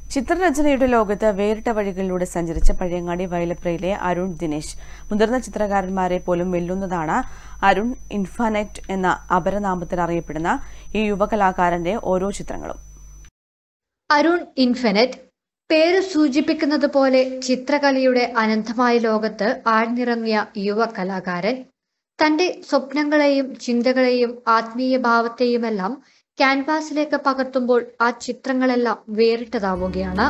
ചിത്രരചനയുടെ ലോകത്ത് വേറിട്ട വഴികളിലൂടെ സഞ്ചരിച്ച പഴയങ്ങാടി വയലപ്രയിലെ അരുൺ ദിനേശ് മുതിർന്ന ചിത്രകാരന്മാരെ പോലും വെല്ലുന്നതാണ് അരുൺ ഇൻഫാനെറ്റ് എന്ന അപരനാമത്തിൽ അറിയപ്പെടുന്ന ഈ യുവകലാകാരന്റെ ഓരോ ചിത്രങ്ങളും അരുൺ ഇൻഫിനിറ്റ് പേര് സൂചിപ്പിക്കുന്നത് പോലെ ചിത്രകലയുടെ അനന്തമായ ലോകത്ത് ആഴ്ന്നിറങ്ങിയ യുവ കലാകാരൻ തന്റെ സ്വപ്നങ്ങളെയും ചിന്തകളെയും ആത്മീയ ഭാവത്തെയുമെല്ലാം ക്യാൻവാസിലേക്ക് പകർത്തുമ്പോൾ ആ ചിത്രങ്ങളെല്ലാം വേറിട്ടതാവുകയാണ്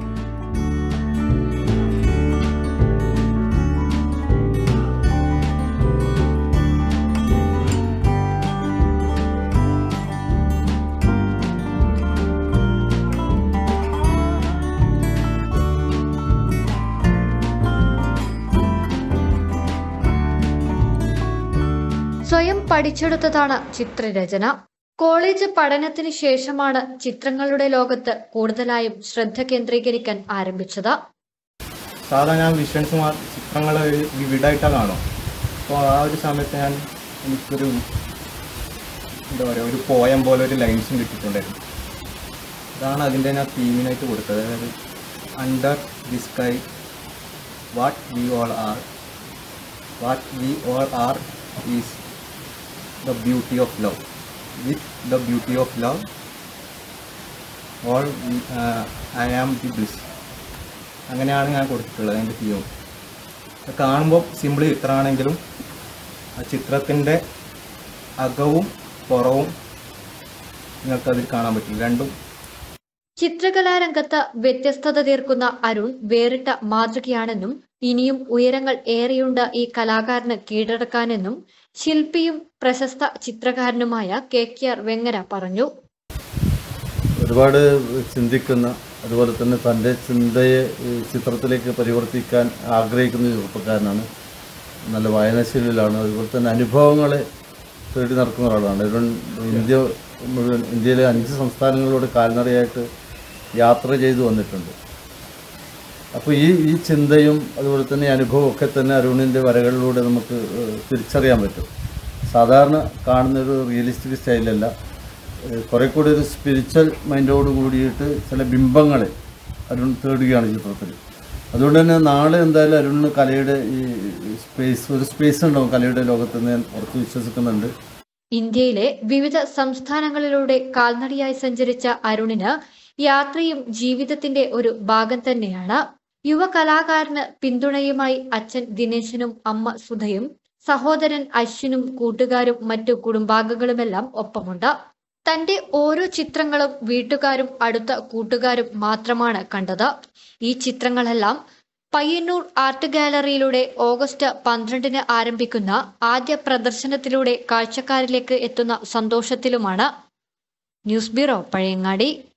സ്വയം പഠിച്ചെടുത്തതാണ് ചിത്രരചന കോളേജ് പഠനത്തിന് ശേഷമാണ് ചിത്രങ്ങളുടെ ലോകത്ത് കൂടുതലായും ശ്രദ്ധ കേന്ദ്രീകരിക്കാൻ ആരംഭിച്ചത് സാധാരണ ഞാൻ വിഷൻസ് മാ ചിത്രങ്ങൾ വിവിഡായിട്ടാണ് കാണും അപ്പോൾ ആ ഒരു സമയത്ത് ഞാൻ എനിക്കൊരു എന്താ പറയുക ഒരു പോയം പോലെ ഒരു ലൈൻസും കിട്ടിയിട്ടുണ്ടായിരുന്നു അതാണ് അതിൻ്റെ ഞാൻ തീമിനായിട്ട് കൊടുത്തത് അതായത് under the sky what we all are what we all are is the beauty of love with the beauty of love all I am the bliss അങ്ങനെയാണ് ഞാൻ കൊടുത്തിട്ടുള്ളത് അതിൻ്റെ തീം കാണുമ്പോൾ സിമ്പിൾ ചിത്രമാണെങ്കിലും ആ ചിത്രത്തിൻ്റെ അകവും പുറവും നിങ്ങൾക്കതിൽ കാണാൻ പറ്റും രണ്ടും ചിത്രകലാരംഗത്ത് വ്യത്യസ്തത തീർക്കുന്ന അരുൺ വേറിട്ട മാതൃകയാണെന്നും ഇനിയും ഉയരങ്ങൾ ഏറെയുണ്ട് ഈ കലാകാരന് കീഴടക്കാനെന്നും ശില്പിയും പ്രശസ്ത ചിത്രകാരനുമായ കെ കെ ആർ വെങ്ങര പറഞ്ഞു ഒരുപാട് ചിന്തിക്കുന്ന അതുപോലെ തന്നെ തൻ്റെ ചിന്തയെ ഈ ചിത്രത്തിലേക്ക് പരിവർത്തിക്കാൻ ആഗ്രഹിക്കുന്ന ഒരു ചെറുപ്പക്കാരനാണ് നല്ല വായനാശീലിലാണ് അതുപോലെ തന്നെ അനുഭവങ്ങളെ തേടി നടക്കുന്ന ഒരാളാണ് ഇവൻ ഇന്ത്യ മുഴുവൻ ഇന്ത്യയിലെ അഞ്ച് സംസ്ഥാനങ്ങളിലൂടെ കാൽനടയായിട്ട് യാത്ര ചെയ്തു വന്നിട്ടുണ്ട് അപ്പോൾ ഈ ഈ ചിന്തയും അതുപോലെ തന്നെ ഈ അനുഭവവും ഒക്കെ തന്നെ അരുണിൻ്റെ വരകളിലൂടെ നമുക്ക് ഏഹ്, തിരിച്ചറിയാൻ പറ്റും സാധാരണ കാണുന്നൊരു റിയലിസ്റ്റിക് സ്റ്റൈലല്ല ഏഹ്, കുറെ കൂടി ഒരു സ്പിരിച്വൽ മൈൻഡോട് കൂടിയിട്ട് ചില ബിംബങ്ങളെ അരുൺ തേടുകയാണ് ചിത്രത്തിൽ അതുകൊണ്ട് തന്നെ നാളെ എന്തായാലും അരുണിന് കലയുടെ ഈ സ്പേസ് ഒരു സ്പേസ് ഉണ്ടാവും കലയുടെ ലോകത്ത് നിന്ന് ഞാൻ ഉറച്ചു വിശ്വസിക്കുന്നുണ്ട് ഇന്ത്യയിലെ വിവിധ സംസ്ഥാനങ്ങളിലൂടെ കാൽനടയായി സഞ്ചരിച്ച അരുണിന് യാത്രയും ജീവിതത്തിന്റെ ഒരു ഭാഗം തന്നെയാണ് യുവ കലാകാരന് പിന്തുണയുമായി അച്ഛൻ ദിനേശനും അമ്മ സുധയും സഹോദരൻ അശ്വിനും കൂട്ടുകാരും മറ്റു കുടുംബാംഗങ്ങളുമെല്ലാം ഒപ്പമുണ്ട് തന്റെ ഓരോ ചിത്രങ്ങളും വീട്ടുകാരും അടുത്ത കൂട്ടുകാരും മാത്രമാണ് കണ്ടത് ഈ ചിത്രങ്ങളെല്ലാം പയ്യന്നൂർ ആർട്ട് ഗാലറിയിലൂടെ ഓഗസ്റ്റ് പന്ത്രണ്ടിന് ആരംഭിക്കുന്ന ആദ്യ പ്രദർശനത്തിലൂടെ കാഴ്ചക്കാരിലേക്ക് എത്തുന്ന സന്തോഷത്തിലുമാണ് ന്യൂസ് ബ്യൂറോ പഴയങ്ങാടി